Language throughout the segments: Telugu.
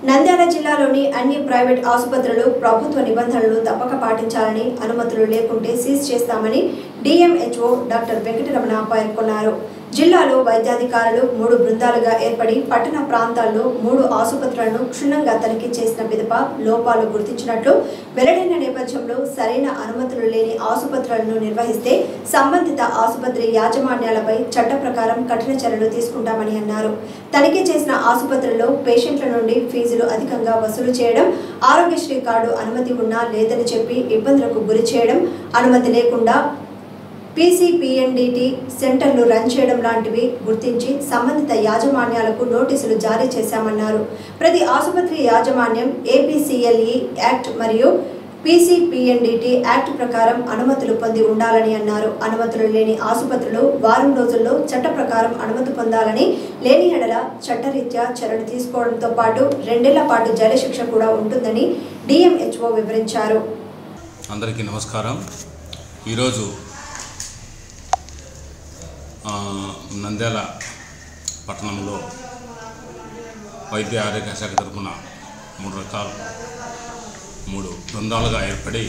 నంద్యాల జిల్లాలోని అన్ని ప్రైవేట్ ఆసుపత్రులు ప్రభుత్వ నిబంధనలు తప్పక పాటించాలని అనుమతులు లేకుంటే సీజ్ చేస్తామని డిఎంహెచ్ఓ డాక్టర్ వెంకటరమణ పేర్కొన్నారు జిల్లాలో వైద్యాధికారులు మూడు బృందాలుగా ఏర్పడి పట్టణ ప్రాంతాల్లో మూడు ఆసుపత్రులను క్షుణ్ణంగా తనిఖీ చేసిన పిదప లోపాలు గుర్తించినట్లు వెల్లడైన నేపథ్యంలో సరైన అనుమతులు లేని ఆసుపత్రులను నిర్వహిస్తే సంబంధిత ఆసుపత్రి యాజమాన్యాలపై చట్ట ప్రకారం కఠిన చర్యలు తీసుకుంటామని అన్నారు తనిఖీ చేసిన ఆసుపత్రుల్లో పేషెంట్ల నుండి ఫీజులు అధికంగా వసూలు చేయడం ఆరోగ్యశ్రీ కార్డు అనుమతి ఉన్నా లేదని చెప్పి ఇబ్బందులకు గురి చేయడం అనుమతి లేకుండా పీసీపీఎన్డిటి సెంటర్లు రన్ చేయడం లాంటివి గుర్తించి సంబంధిత యాజమాన్యాలకు నోటీసులు జారీ చేశామన్నారు ప్రతి ఆసుపత్రి యాజమాన్యం ఏపీసీఎల్ఈ యాక్ట్ మరియు పీసీపీఎన్డిటి యాక్ట్ ప్రకారం అనుమతులు పొంది ఉండాలని అన్నారు అనుమతులు లేని ఆసుపత్రులు వారం రోజుల్లో చట్ట ప్రకారం అనుమతి పొందాలని లేని ఎడల చట్టరీత్యా చర్యలు తీసుకోవడంతో పాటు రెండేళ్ల పాటు జైలు శిక్ష కూడా ఉంటుందని డిఎంహెచ్ఓ వివరించారు అందరికీ నమస్కారం ఈరోజు ఆ, నంద్యాల పట్టణంలో వైద్య ఆరోగ్య శాఖ తరఫున మూడు రకాలు మూడు బృందాలుగా ఏర్పడి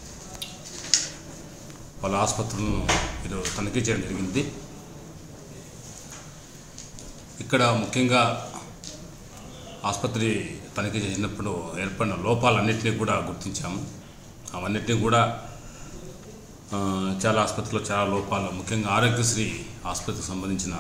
వాళ్ళ ఆసుపత్రులను ఈరోజు తనిఖీ చేయడం జరిగింది ఇక్కడ ముఖ్యంగా ఆసుపత్రి తనిఖీ చేసినప్పుడు ఏర్పడిన లోపాలన్నింటినీ కూడా గుర్తించాము అవన్నిటినీ కూడా ఆ, చాలా ఆసుపత్రుల్లో చాలా లోపాలు ముఖ్యంగా ఆరోగ్యశ్రీ ఆసుపత్రికి సంబంధించిన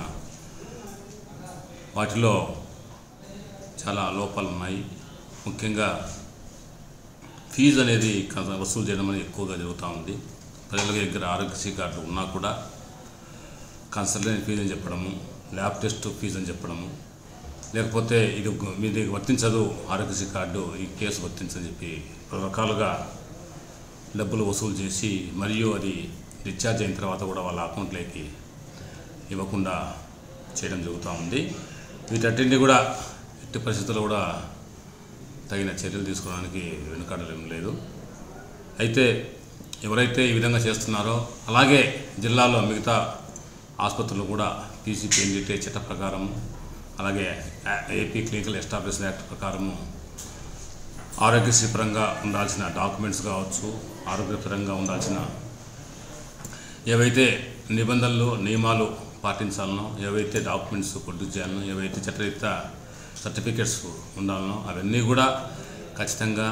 వాటిలో చాలా లోపాలు ఉన్నాయి ముఖ్యంగా ఫీజు అనేది కాస్త వసూలు చేయడం అనేది ఎక్కువగా జరుగుతూ ఉంది ప్రజల దగ్గర ఆరోగ్యశ్రీ కార్డు ఉన్నా కూడా కన్సల్టెంట్ ఫీజు అని చెప్పడము ల్యాబ్ టెస్ట్ ఫీజు అని చెప్పడము లేకపోతే ఇది మీ దగ్గర వర్తించదు ఆరోగ్యశ్రీ కార్డు ఈ కేసు వర్తించని చెప్పి పలు రకాలుగా డబ్బులు వసూలు చేసి మరియు అది డిశ్చార్జ్ అయిన తర్వాత కూడా వాళ్ళ అకౌంట్లోకి ఇవ్వకుండా చేయడం జరుగుతూ ఉంది వీటన్నింటినీ కూడా ఎట్టి పరిస్థితుల్లో కూడా తగిన చర్యలు తీసుకోవడానికి వెనుకాడలేం లేదు అయితే ఎవరైతే ఈ విధంగా చేస్తున్నారో అలాగే జిల్లాలో మిగతా ఆసుపత్రులు కూడా పీసీపీఎన్డిటే చట్ట ప్రకారము అలాగే ఆ- ఏపీ క్లినికల్ ఎస్టాబ్లిష్మెంట్ యాక్ట్ ప్రకారము ఆరోగ్యశ్రీ పరంగా ఉండాల్సిన డాక్యుమెంట్స్ కావచ్చు ఆరోగ్యపరంగా ఉండాల్సిన ఏవైతే నిబంధనలు నియమాలు పాటించాలనో ఏవైతే డాక్యుమెంట్స్ ప్రొడ్యూస్ చేయాలనో ఏవైతే చట్టరీత్యా సర్టిఫికెట్స్ ఉండాలనో అవన్నీ కూడా ఖచ్చితంగా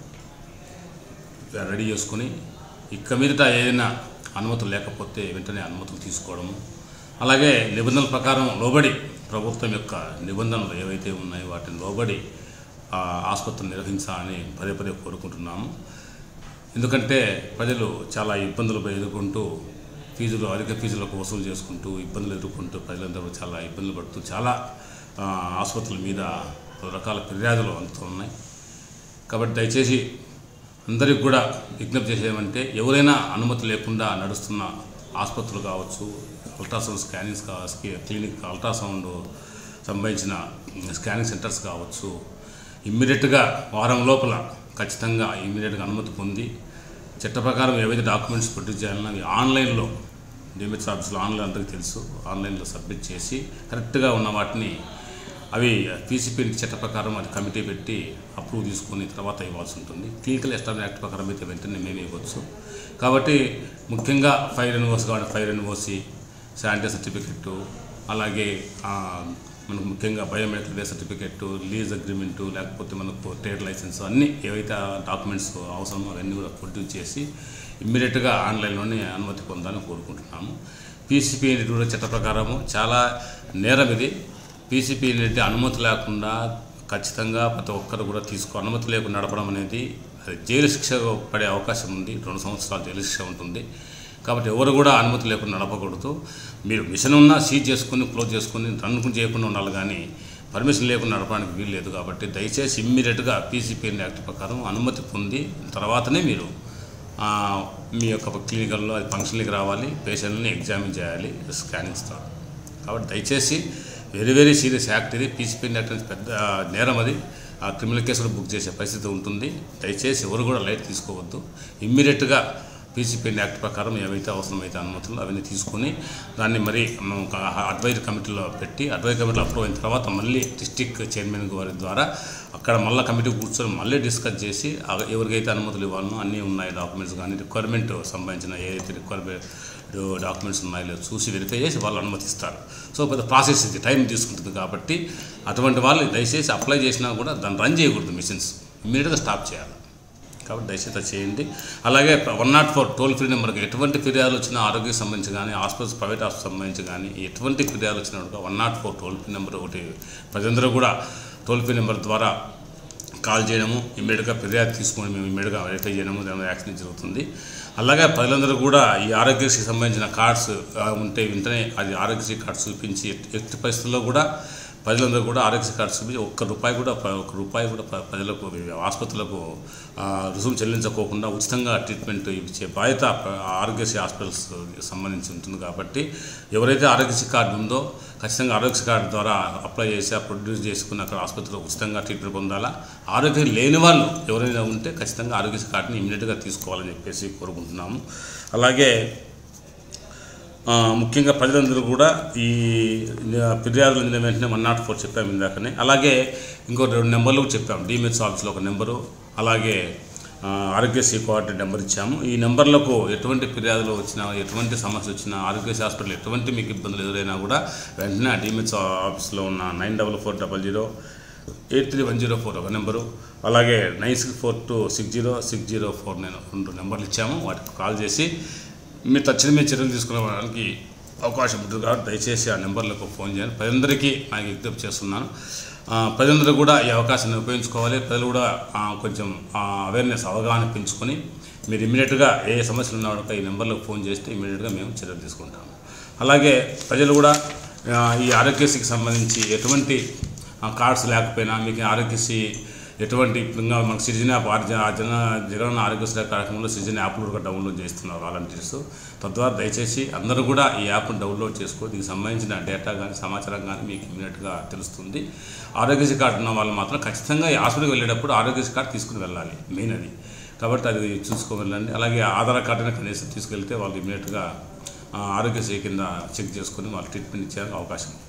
రెడీ చేసుకొని ఇక మీదట ఏదైనా అనుమతులు లేకపోతే వెంటనే అనుమతులు తీసుకోవడము అలాగే నిబంధనల ప్రకారం లోబడి ప్రభుత్వం యొక్క నిబంధనలు ఏవైతే ఉన్నాయో వాటిని లోబడి ఆ, ఆసుపత్రిని నిర్వహించాలని పదే పదే కోరుకుంటున్నాము ఎందుకంటే ప్రజలు చాలా ఇబ్బందులు ఎదుర్కొంటూ ఫీజులు అధిక ఫీజులకు వసూలు చేసుకుంటూ ఇబ్బందులు ఎదుర్కొంటూ ప్రజలందరూ చాలా ఇబ్బందులు పడుతూ చాలా ఆ, ఆసుపత్రుల మీద పలు రకాల ఫిర్యాదులు అందుతూ ఉన్నాయి కాబట్టి దయచేసి అందరికి కూడా విజ్ఞప్తి చేసేమంటే ఎవరైనా అనుమతి లేకుండా నడుస్తున్న ఆసుపత్రులు కావచ్చు అల్ట్రాసౌండ్ స్కానింగ్స్ కావచ్చు క్లినిక్ అల్ట్రాసౌండ్ సంబంధించిన స్కానింగ్ సెంటర్స్ కావచ్చు ఇమ్మీడియట్గా వారం లోపల ఖచ్చితంగా ఇమ్మీడియట్గా అనుమతి పొంది చట్ట ప్రకారం ఏవైతే డాక్యుమెంట్స్ ప్రొడ్యూస్ చేయాలన్నా అవి ఆన్లైన్లో డిఎంహెచ్ ఆఫీస్లో ఆన్లైన్ అందరికీ తెలుసు ఆన్లైన్లో సబ్మిట్ చేసి కరెక్ట్గా ఉన్న వాటిని అవి పీసీపీ చట్ట ప్రకారం అది కమిటీ పెట్టి అప్రూవ్ తీసుకుని తర్వాత ఇవ్వాల్సి ఉంటుంది క్లినికల్ ఎస్టాబ్లిష్ యాక్ట్ ప్రకారం అయితే వెంటనే మేము ఇవ్వచ్చు కాబట్టి ముఖ్యంగా ఫైర్ ఎన్ఓసి కాబట్టి ఫైర్ ఎన్ఓసి శానిటరీ సర్టిఫికెట్టు అలాగే ఆ, మనకు ముఖ్యంగా biometric base certificate lease agreement లేకపోతే మనకు ట్రేడ్ లైసెన్స్ అన్నీ ఏవైతే డాక్యుమెంట్స్ అవసరమో అవన్నీ కూడా ప్రొడ్యూస్ చేసి ఇమ్మీడియట్గా ఆన్లైన్లోనే అనుమతి పొందాలని కోరుకుంటున్నాము పీసీపీ కూడా చట్ట ప్రకారము చాలా నేరం ఇది పీసీపీ అనేది అనుమతి లేకుండా ఖచ్చితంగా ప్రతి ఒక్కరు కూడా తీసుకో అనుమతి లేకుండా నడపడం అనేది అది జైలు శిక్ష పడే అవకాశం ఉంది రెండు సంవత్సరాలు జైలు శిక్ష ఉంటుంది కాబట్టి ఎవరు కూడా అనుమతి లేకుండా నడపకూడదు మీరు మిషన్ ఉన్నా సీజ్ చేసుకుని క్లోజ్ చేసుకుని రన్ను చేయకుండా ఉండాలి కానీ పర్మిషన్ లేకుండా నడపడానికి వీలు లేదు కాబట్టి దయచేసి ఇమ్మీడియట్గా పీసీపీఎన్ యాక్ట్ ప్రకారం అనుమతి పొంది తర్వాతనే మీరు ఆ, మీ యొక్క క్లినికల్లో అది ఫంక్షన్కి రావాలి పేషెంట్ని ఎగ్జామిన్ చేయాలి స్కానింగ్స్తో కాబట్టి దయచేసి వెరీ వెరీ సీరియస్ యాక్ట్ ఇది పీసీపీఎన్ యాక్ట్ అనేది పెద్ద ఆ, నేరం అది ఆ క్రిమినల్ కేసులు బుక్ చేసే పరిస్థితి ఉంటుంది దయచేసి ఎవరు కూడా లైట్ తీసుకోవద్దు ఇమ్మీడియట్గా పీసీపీఎన్ యాక్ట్ ప్రకారం ఏవైతే అవసరమైతే అనుమతులు అవన్నీ తీసుకొని దాన్ని మరి మనం ఒక అడ్వైజరీ కమిటీలో పెట్టి అడ్వైజరీ కమిటీలో అప్రూవ్ అయిన తర్వాత మళ్ళీ డిస్టిక్ చైర్మన్ వారి ద్వారా అక్కడ మళ్ళీ కమిటీ కూర్చొని మళ్ళీ డిస్కస్ చేసి ఆ- ఎవరికైతే అనుమతులు ఇవ్వాలనో అన్నీ ఉన్నాయి డాక్యుమెంట్స్ కానీ రిక్వైర్మెంట్ సంబంధించిన ఏదైతే రిక్వైర్మెంట్ డాక్యుమెంట్స్ ఉన్నాయో లేదో చూసి వెరిఫై చేసి వాళ్ళు అనుమతిస్తారు సో పెద్ద ప్రాసెస్ ఇది టైం తీసుకుంటుంది కాబట్టి అటువంటి వాళ్ళు దయచేసి అప్లై చేసినా కూడా దాన్ని రన్ చేయకూడదు మిషన్స్ ఇమీడియట్గా స్టాప్ చేయాలి కాబట్టి దయచేసి అది చేయండి అలాగే one not four toll free నెంబర్కి ఎటువంటి ఫిర్యాదులు వచ్చినా ఆరోగ్యకి సంబంధించి కానీ హాస్పిటల్స్ ప్రైవేట్ హాస్పిటల్ సంబంధించి కానీ ఎటువంటి ఫిర్యాదులు వచ్చినా కూడా one not four toll free number ఒకటి ప్రజలందరూ కూడా టోల్ ఫ్రీ నెంబర్ ద్వారా కాల్ చేయడము ఇమ్మీడియట్గా ఫిర్యాదు తీసుకొని మేము ఇమ్మీడియట్గా వెరిఫై చేయడము దాని యాక్షన్ జరుగుతుంది అలాగే ప్రజలందరూ కూడా ఈ ఆరోగ్యశ్రీకి సంబంధించిన కార్డ్స్ ఆ, ఉంటే వెంటనే అది ఆరోగ్యశ్రీ కార్డ్స్ చూపించి ఎట్టి- ఎట్టి పరిస్థితుల్లో కూడా ప్రజలందరూ కూడా ఆరోగ్యశ్రీ కార్డు చూపించి ఒక్క రూపాయి కూడా ప్ర- ఒక్క రూపాయి కూడా ప్ర- ప్రజలకు ఆసుపత్రులకు ఆ, రుసుము చెల్లించకోకుండా ఉచితంగా ట్రీట్మెంట్ ఇచ్చే బాధ్యత ప్ర- ఆరోగ్యశ్రీ హాస్పిటల్స్ సంబంధించి ఉంటుంది కాబట్టి ఎవరైతే ఆరోగ్యశ్రీ కార్డు ఉందో ఖచ్చితంగా ఆరోగ్యశ్రీ కార్డు ద్వారా అప్లై చేసి ఆ ప్రొడ్యూస్ చేసుకుని అక్కడ ఆసుపత్రిలో ఉచితంగా ట్రీట్మెంట్ పొందాలా ఆరోగ్యం లేని వాళ్ళు ఎవరైనా ఉంటే ఖచ్చితంగా ఆరోగ్యశ్రీ కార్డుని ఇమీడియట్గా తీసుకోవాలని చెప్పేసి కోరుకుంటున్నాము అలాగే ఆ, ముఖ్యంగా ప్రజలందరూ కూడా ఈ ఆ, ఫిర్యాదులు అందిన వెంటనే వన్ నాట్ ఫోర్ చెప్పాము ఇందాకనే అలాగే ఇంకో రెండు నెంబర్లు కూడా చెప్పాము డిఎంహెచ్ ఆఫీస్లో ఒక నెంబరు అలాగే ఆ, ఆరోగ్యశ్రీ కోఆర్డినేట్ నెంబర్ ఇచ్చాము ఈ నెంబర్లకు ఎటువంటి ఫిర్యాదులు వచ్చినా ఎటువంటి సమస్య వచ్చినా ఆరోగ్యశ్రీ హాస్పిటల్ ఎటువంటి మీకు ఇబ్బందులు ఎదురైనా కూడా వెంటనే డిఎంహెచ్ ఆఫీస్లో ఉన్న nine double four double zero eight three one zero four ఒక నెంబరు అలాగే nine six four two six zero six zero four nine రెండు నెంబర్లు ఇచ్చాము వాటికి కాల్ చేసి మీరు తక్షణ మీ చర్యలు తీసుకునేవానికి అవకాశం ఉంటుంది కాబట్టి దయచేసి ఆ నెంబర్లకు ఫోన్ చేయండి ప్రజలందరికీ నాకు విజ్ఞప్తి చేస్తున్నాను ఆ, ప్రజలందరూ కూడా ఈ అవకాశాన్ని ఉపయోగించుకోవాలి ప్రజలు కూడా ఆ, కొంచెం అవేర్నెస్ అవగాహన పెంచుకొని మీరు ఇమీడియట్గా ఏ సమస్యలు ఉన్నా కూడా ఈ నెంబర్లకు ఫోన్ చేస్తే ఇమీడియట్గా మేము చర్యలు తీసుకుంటాము అలాగే ప్రజలు కూడా ఆ, ఈ ఆరోగ్యశ్రీకి సంబంధించి ఎటువంటి ఆ, కార్డ్స్ లేకపోయినా మీకు ఆరోగ్యశ్రీ ఎటువంటి ఇప్పుడు ఇంకా మనకు సిటిజన్ యాప్ ఆర్- జన జన- జగన్ ఆరోగ్యశ్రీ కార్యక్రమంలో సిటిజన్ యాప్లు కూడా డౌన్లోడ్ చేస్తున్నారు వాలంటీర్స్ తద్వారా దయచేసి అందరూ కూడా ఈ యాప్ను డౌన్లోడ్ చేసుకో దీనికి సంబంధించిన డేటా కానీ సమాచారం కానీ మీకు ఇమీడియట్గా తెలుస్తుంది ఆరోగ్యశ్రీ కార్డు ఉన్న వాళ్ళు మాత్రం ఖచ్చితంగా ఈ హాస్పిటల్కి వెళ్ళేటప్పుడు ఆరోగ్యశ్రీ కార్డు తీసుకుని వెళ్ళాలి మెయిన్ అది కాబట్టి అది చూసుకొని వెళ్ళండి అలాగే ఆధార్ కార్డుని కనీసం తీసుకెళ్తే వాళ్ళు ఇమీడియట్గా ఆ, ఆరోగ్యశ్రీ కింద చెక్ చేసుకొని వాళ్ళు ట్రీట్మెంట్ ఇచ్చే అవకాశం